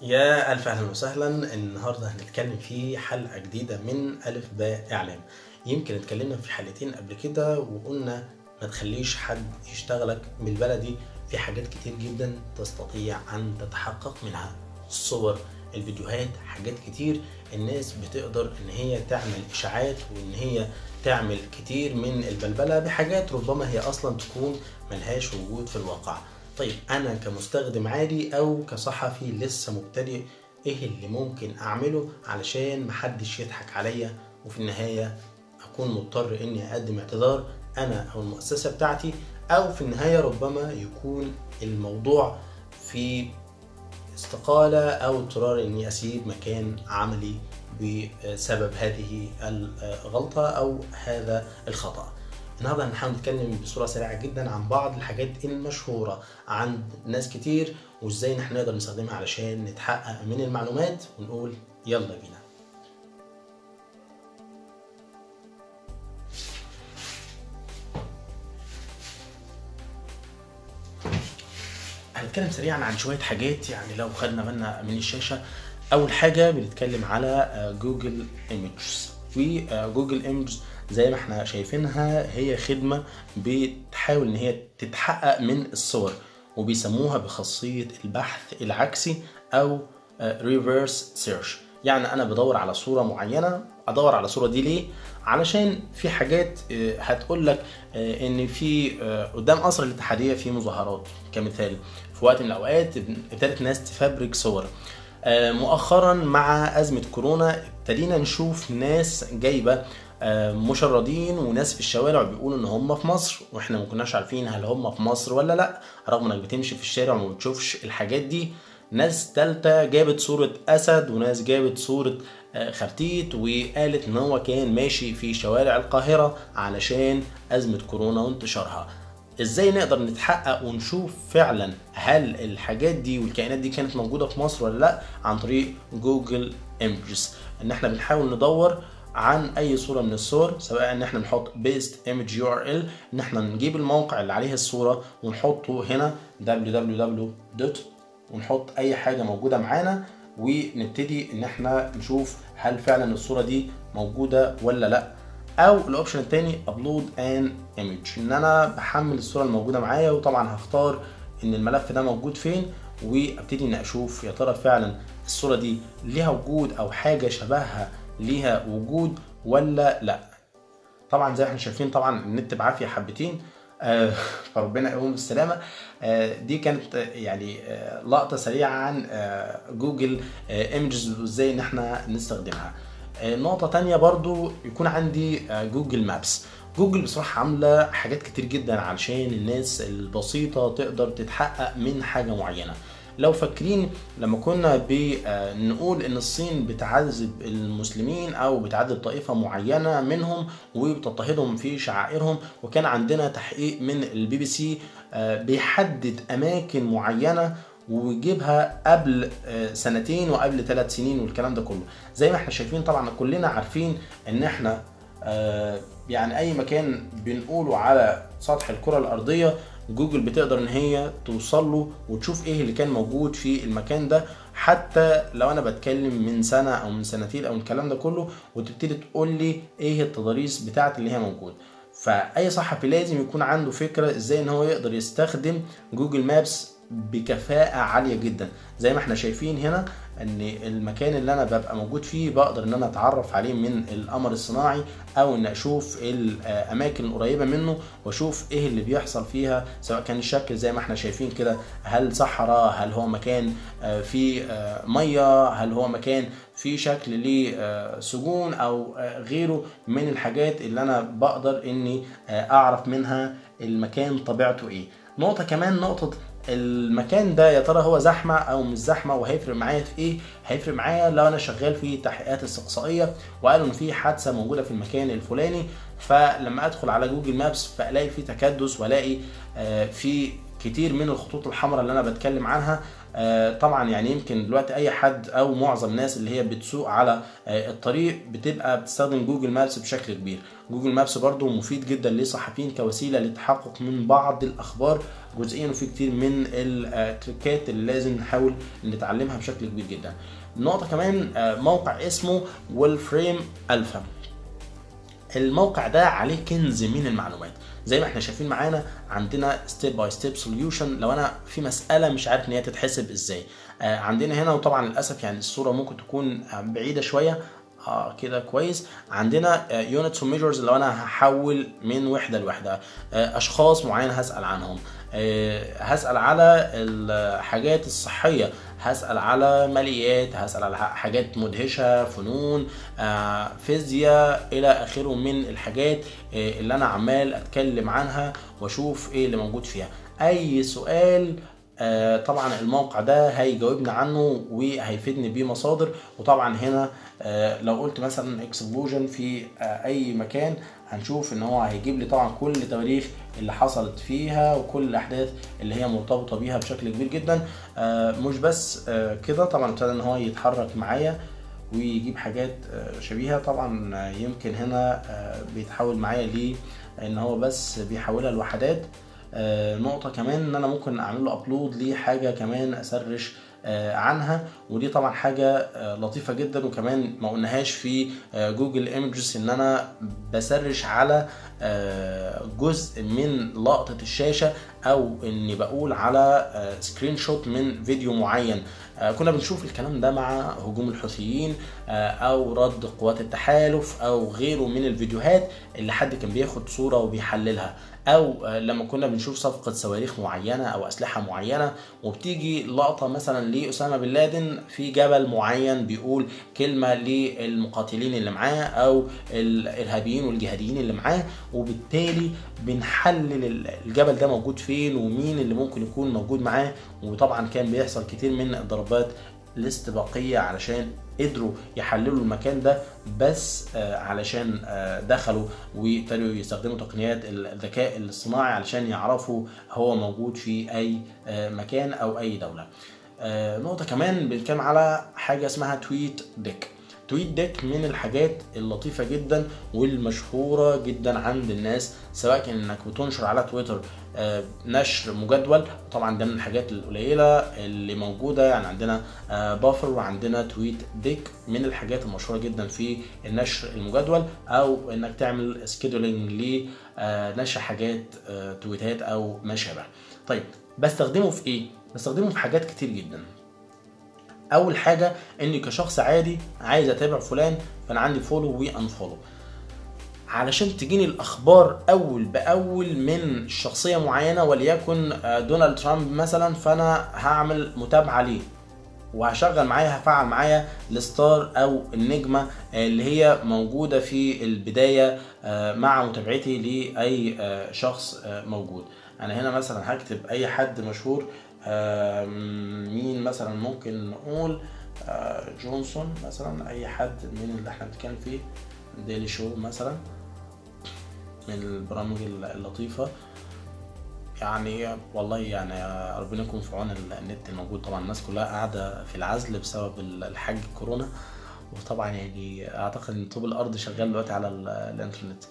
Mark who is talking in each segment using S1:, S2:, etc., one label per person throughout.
S1: يا ألف أهلا وسهلا النهاردة هنتكلم في حلقة جديدة من ألف باء إعلام يمكن اتكلمنا في حلقتين قبل كده وقلنا ما تخليش حد يشتغلك بالبلدي في حاجات كتير جدا تستطيع أن تتحقق منها الصور الفيديوهات حاجات كتير الناس بتقدر ان هي تعمل اشاعات وان هي تعمل كتير من البلبلة بحاجات ربما هي اصلا تكون ملهاش وجود في الواقع طيب انا كمستخدم عادي او كصحفي لسه مبتدئ ايه اللي ممكن اعمله علشان محدش يضحك عليا وفي النهاية اكون مضطر اني اقدم اعتذار انا او المؤسسة بتاعتي او في النهاية ربما يكون الموضوع في استقالة أو اضطرار إني أسيب مكان عملي بسبب هذه الغلطة أو هذا الخطأ. النهارده هنحاول نتكلم بصورة سريعة جدا عن بعض الحاجات المشهورة عند ناس كتير وإزاي إحنا نقدر نستخدمها علشان نتحقق من المعلومات ونقول يلا بينا. هنتكلم سريعا عن شويه حاجات يعني لو خدنا بالنا من الشاشه اول حاجه بنتكلم على جوجل ايمجز وجوجل ايمجز زي ما احنا شايفينها هي خدمه بتحاول ان هي تتحقق من الصور وبيسموها بخاصيه البحث العكسي او ريفرس سيرش يعني انا بدور على صوره معينه ادور على الصوره دي ليه علشان في حاجات هتقول لك ان في قدام قصر الاتحاديه في مظاهرات كمثال في وقت من الاوقات ابتدت ناس تفبرك صور مؤخرا مع ازمه كورونا ابتدينا نشوف ناس جايبه مشردين وناس في الشوارع بيقولوا ان هم في مصر واحنا ما كناش عارفين هل هم في مصر ولا لا رغم انك بتمشي في الشارع وما بتشوفش الحاجات دي ناس تالتة جابت صورة أسد وناس جابت صورة خرتيت وقالت إن هو كان ماشي في شوارع القاهرة علشان أزمة كورونا وانتشارها ازاي نقدر نتحقق ونشوف فعلا هل الحاجات دي والكائنات دي كانت موجودة في مصر ولا لا عن طريق جوجل ايمجز ان احنا بنحاول ندور عن اي صوره من الصور سواء ان احنا نحط بيست ايمج يو ار ال ان احنا نجيب الموقع اللي عليه الصوره ونحطه هنا www. ونحط اي حاجه موجوده معانا ونبتدي ان احنا نشوف هل فعلا الصوره دي موجوده ولا لا او الاوبشن الثاني ابلود ان ايمج ان انا بحمل الصوره الموجوده معايا وطبعا هختار ان الملف ده موجود فين وابتدي ان اشوف يا ترى فعلا الصوره دي ليها وجود او حاجه شبهها ليها وجود ولا لا طبعا زي ما احنا شايفين طبعا النت بعافيه حبتين آه فربنا يقوم بالسلامة آه دي كانت يعني آه لقطة سريعة عن جوجل ايمجز وازاي ان احنا نستخدمها نقطة تانية برضو يكون عندي جوجل مابس جوجل بصراحة عاملة حاجات كتير جدا علشان الناس البسيطة تقدر تتحقق من حاجة معينة لو فاكرين لما كنا بنقول ان الصين بتعذب المسلمين او بتعذب طائفه معينه منهم وبتضطهدهم في شعائرهم وكان عندنا تحقيق من البي بي سي بيحدد اماكن معينه ويجيبها قبل سنتين وقبل ثلاث سنين والكلام ده كله زي ما احنا شايفين طبعا كلنا عارفين ان احنا يعني اي مكان بنقوله على سطح الكره الارضيه جوجل بتقدر ان هي توصل له وتشوف ايه اللي كان موجود في المكان ده حتى لو انا بتكلم من سنه او من سنتين او الكلام ده كله وتبتدي تقول لي ايه التضاريس بتاعت اللي هي موجود فاي صحفي لازم يكون عنده فكره ازاي ان هو يقدر يستخدم جوجل مابس بكفاءة عالية جدا زي ما احنا شايفين هنا ان المكان اللي انا ببقى موجود فيه بقدر ان انا اتعرف عليه من القمر الصناعي او ان اشوف الاماكن القريبة منه واشوف ايه اللي بيحصل فيها سواء كان الشكل زي ما احنا شايفين كده هل صحراء هل هو مكان فيه مية هل هو مكان في شكل ليه سجون او غيره من الحاجات اللي انا بقدر اني اعرف منها المكان طبيعته ايه نقطة كمان نقطة المكان ده يا ترى هو زحمه او مش زحمه وهيفرق معايا في ايه هيفرق معايا لو انا شغال في تحقيقات استقصائيه وقالوا ان في حادثه موجوده في المكان الفلاني فلما ادخل على جوجل مابس فالاقي في تكدس والاقي في كتير من الخطوط الحمراء اللي انا بتكلم عنها آه، طبعا يعني يمكن دلوقتي اي حد او معظم الناس اللي هي بتسوق على آه، الطريق بتبقى بتستخدم جوجل مابس بشكل كبير جوجل مابس برضو مفيد جدا للصحفيين كوسيله للتحقق من بعض الاخبار جزئيا وفي كتير من التريكات اللي لازم نحاول نتعلمها بشكل كبير جدا نقطة كمان آه، موقع اسمه والفريم الفا الموقع ده عليه كنز من المعلومات زي ما احنا شايفين معانا عندنا ستيب باي ستيب سوليوشن لو انا في مساله مش عارف ان هي تتحسب ازاي آه عندنا هنا وطبعا للاسف يعني الصوره ممكن تكون بعيده شويه اه كده كويس عندنا يونتس وميجرز لو انا هحول من وحده لوحده آه اشخاص معينه هسال عنهم آه هسال على الحاجات الصحيه هسال على ماليات هسال على حاجات مدهشه فنون آه فيزياء الى اخره من الحاجات آه اللي انا عمال اتكلم عنها واشوف ايه اللي موجود فيها اي سؤال آه طبعا الموقع ده هيجاوبني عنه وهيفيدني بيه مصادر وطبعا هنا آه لو قلت مثلا اكسبلوجن في آه اي مكان هنشوف ان هو هيجيب لي طبعا كل تواريخ اللي حصلت فيها وكل الاحداث اللي هي مرتبطه بيها بشكل كبير جدا مش بس كده طبعا ابتدى ان هو يتحرك معايا ويجيب حاجات شبيهه طبعا يمكن هنا بيتحول معايا ليه ان هو بس بيحولها لوحدات نقطه كمان ان انا ممكن اعمل له ابلود لحاجه كمان اسرش عنها ودي طبعا حاجة لطيفة جدا وكمان ما قلناهاش في جوجل ايمجز ان انا بسرش على جزء من لقطة الشاشة او اني بقول على سكرين شوت من فيديو معين كنا بنشوف الكلام ده مع هجوم الحوثيين او رد قوات التحالف او غيره من الفيديوهات اللي حد كان بياخد صورة وبيحللها او لما كنا بنشوف صفقة صواريخ معينة او اسلحة معينة وبتيجي لقطة مثلا لأسامة بن لادن في جبل معين بيقول كلمة للمقاتلين اللي معاه او الارهابيين والجهاديين اللي معاه وبالتالي بنحلل الجبل ده موجود فين ومين اللي ممكن يكون موجود معاه وطبعا كان بيحصل كتير من الضربات الاستباقية علشان قدروا يحللوا المكان ده بس علشان دخلوا وابتدوا يستخدموا تقنيات الذكاء الاصطناعي علشان يعرفوا هو موجود في اي مكان او اي دولة نقطة كمان بنتكلم على حاجة اسمها تويت ديك تويت ديك من الحاجات اللطيفة جدا والمشهورة جدا عند الناس سواء كان انك بتنشر على تويتر نشر مجدول طبعا ده من الحاجات القليلة اللي موجودة يعني عندنا بافر وعندنا تويت ديك من الحاجات المشهورة جدا في النشر المجدول او انك تعمل سكيدولينج لنشر حاجات تويتات او ما شابه طيب بستخدمه في ايه؟ بستخدمه في حاجات كتير جدا اول حاجه اني كشخص عادي عايز اتابع فلان فانا عندي فولو وانفولو علشان تجيني الاخبار اول باول من شخصيه معينه وليكن دونالد ترامب مثلا فانا هعمل متابعه ليه وهشغل معايا هفعل معايا الستار او النجمه اللي هي موجوده في البدايه مع متابعتي لاي شخص موجود انا هنا مثلا هكتب اي حد مشهور مين مثلا ممكن نقول جونسون مثلا اي حد من اللي احنا بنتكلم فيه ديلي شو مثلا من البرامج اللطيفة يعني والله يعني ربنا يكون في عون النت الموجود طبعا الناس كلها قاعدة في العزل بسبب الحج كورونا وطبعا يعني اعتقد ان طوب الارض شغال دلوقتي على الانترنت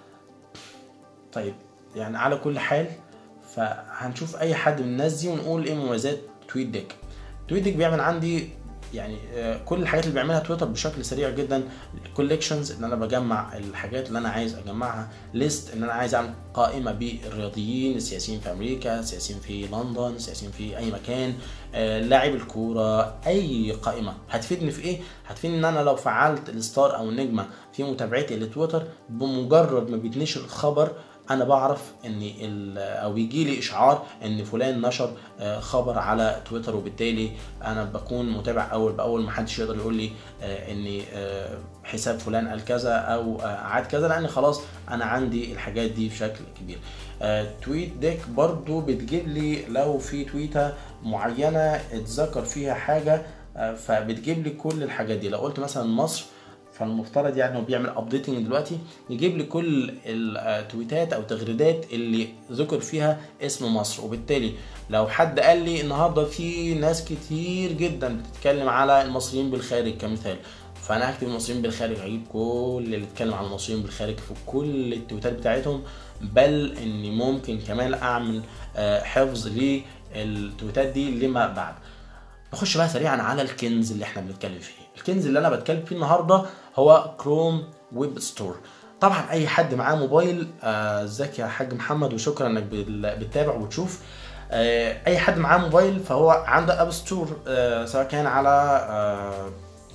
S1: طيب يعني على كل حال فهنشوف اي حد من الناس دي ونقول ايه مميزات تويت ديك تويت ديك بيعمل عندي يعني كل الحاجات اللي بيعملها تويتر بشكل سريع جدا الكوليكشنز ان انا بجمع الحاجات اللي انا عايز اجمعها ليست ان انا عايز اعمل قائمه بالرياضيين السياسيين في امريكا السياسيين في لندن السياسيين في اي مكان لاعب الكوره اي قائمه هتفيدني في ايه هتفيدني ان انا لو فعلت الستار او النجمه في متابعتي لتويتر بمجرد ما بيتنشر الخبر انا بعرف ان او يجي لي اشعار ان فلان نشر خبر على تويتر وبالتالي انا بكون متابع اول باول ما حدش يقدر يقول لي ان حساب فلان قال كذا او عاد كذا لان خلاص انا عندي الحاجات دي بشكل كبير تويت ديك برضو بتجيب لي لو في تويته معينه اتذكر فيها حاجه فبتجيب لي كل الحاجات دي لو قلت مثلا مصر فالمفترض يعني هو بيعمل ابديتنج دلوقتي يجيب لي كل التويتات او تغريدات اللي ذكر فيها اسم مصر وبالتالي لو حد قال لي النهارده في ناس كتير جدا بتتكلم على المصريين بالخارج كمثال فانا هكتب المصريين بالخارج هجيب كل اللي اتكلم عن المصريين بالخارج في كل التويتات بتاعتهم بل اني ممكن كمان اعمل آه، حفظ للتويتات دي لما بعد نخش بقى سريعا على الكنز اللي احنا بنتكلم فيه الكنز اللي انا بتكلم فيه النهارده هو كروم ويب ستور طبعا اي حد معاه موبايل آه، ازيك يا حاج محمد وشكرا انك بال- بتتابع وتشوف آه، اي حد معاه موبايل فهو عنده اب ستور آه، سواء كان على آه،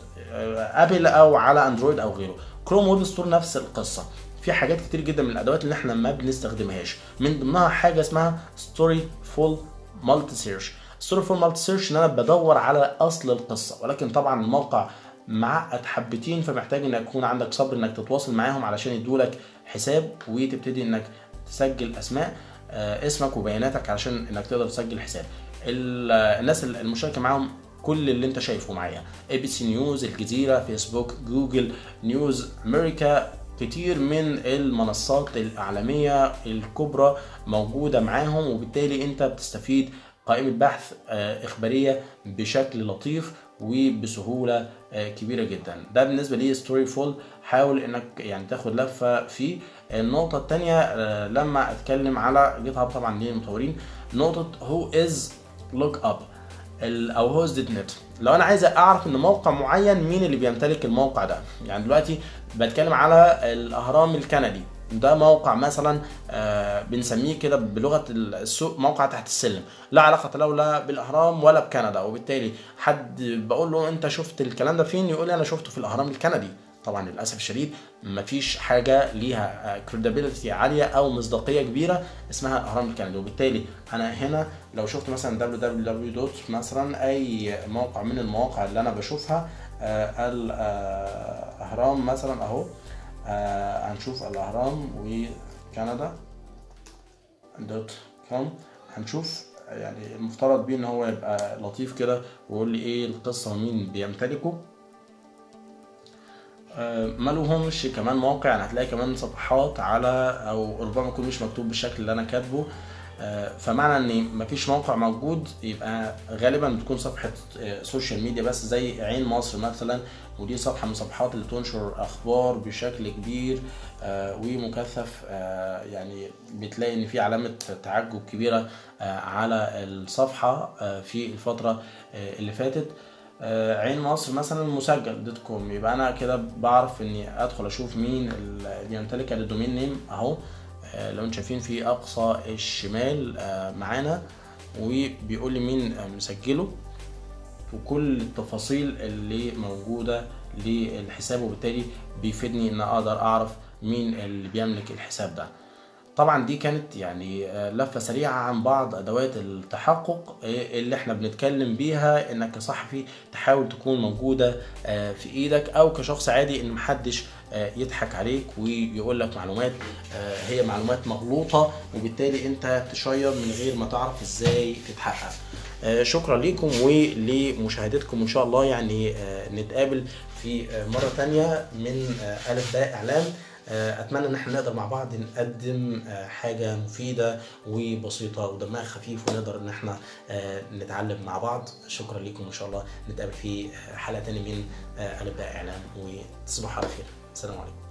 S1: آه، ابل او على اندرويد او غيره كروم ويب ستور نفس القصه في حاجات كتير جدا من الادوات اللي احنا ما بنستخدمهاش من ضمنها حاجه اسمها ستوري فول مالتي سيرش ستوري فول مالتي سيرش ان انا بدور على اصل القصه ولكن طبعا الموقع معقد حبتين فمحتاج انك يكون عندك صبر انك تتواصل معاهم علشان يدولك حساب وتبتدي انك تسجل اسماء آه، اسمك وبياناتك علشان انك تقدر تسجل حساب ال- آه، الناس المشاركه معاهم كل اللي انت شايفه معايا اي بي سي نيوز الجزيره فيسبوك جوجل نيوز امريكا كتير من المنصات الاعلاميه الكبرى موجوده معاهم وبالتالي انت بتستفيد قائمه بحث آه، اخباريه بشكل لطيف وبسهوله آه، كبيره جدا ده بالنسبه لي ستوري فول حاول انك يعني تاخد لفه فيه النقطه الثانيه لما اتكلم على جيت هاب طبعا للمطورين نقطه هو از لوك اب او هوز دوت نت لو انا عايز اعرف ان موقع معين مين اللي بيمتلك الموقع ده يعني دلوقتي بتكلم على الاهرام الكندي ده موقع مثلا آه، بنسميه كده بلغه السوق موقع تحت السلم لا علاقه له لا بالاهرام ولا بكندا وبالتالي حد بقول له انت شفت الكلام ده فين يقول لي انا شفته في الاهرام الكندي طبعا للاسف الشديد مفيش حاجه ليها كريديبيليتي عاليه او مصداقيه كبيره اسمها الاهرام الكندي وبالتالي انا هنا لو شفت مثلا www دوت مثلا اي موقع من المواقع اللي انا بشوفها آه، الاهرام مثلا اهو آه، هنشوف الاهرام وكندا دوت كوم هنشوف يعني المفترض بيه ان هو يبقى لطيف كده ويقول لي ايه القصه ومين بيمتلكه آه، ما لهمش كمان موقع يعني هتلاقي كمان صفحات على او ربما يكون مش مكتوب بالشكل اللي انا كاتبه آه، فمعنى ان مفيش موقع موجود يبقى غالبا بتكون صفحه آه، سوشيال ميديا بس زي عين مصر مثلا ودي صفحه من الصفحات اللي تنشر اخبار بشكل كبير آه، ومكثف آه، يعني بتلاقي ان في علامه تعجب كبيره آه، على الصفحه آه، في الفتره آه، اللي فاتت آه، عين مصر مثلا مسجل دوت كوم يبقى انا كده بعرف اني ادخل اشوف مين اللي بيمتلك الدومين نيم اهو آه، لو انتم شايفين في اقصى الشمال آه، معانا وبيقول لي مين آه، مسجله وكل التفاصيل اللي موجوده للحساب وبالتالي بيفيدني ان اقدر اعرف مين اللي بيملك الحساب ده طبعا دي كانت يعني آه، لفة سريعة عن بعض أدوات التحقق آه، اللي احنا بنتكلم بيها إنك كصحفي تحاول تكون موجودة آه، في إيدك أو كشخص عادي إن محدش آه، يضحك عليك ويقول لك معلومات آه، هي معلومات مغلوطة وبالتالي أنت تشير من غير ما تعرف إزاي تتحقق آه، شكرا لكم ولمشاهدتكم إن شاء الله يعني آه، نتقابل في آه، مرة تانية من آه، ألف باء إعلام آه، اتمنى ان احنا نقدر مع بعض نقدم آه، حاجه مفيده وبسيطه ودمها خفيف ونقدر ان احنا آه، نتعلم مع بعض شكرا لكم ان شاء الله نتقابل في آه، حلقه تانية من آه، الف باء اعلام وتصبحوا على خير السلام عليكم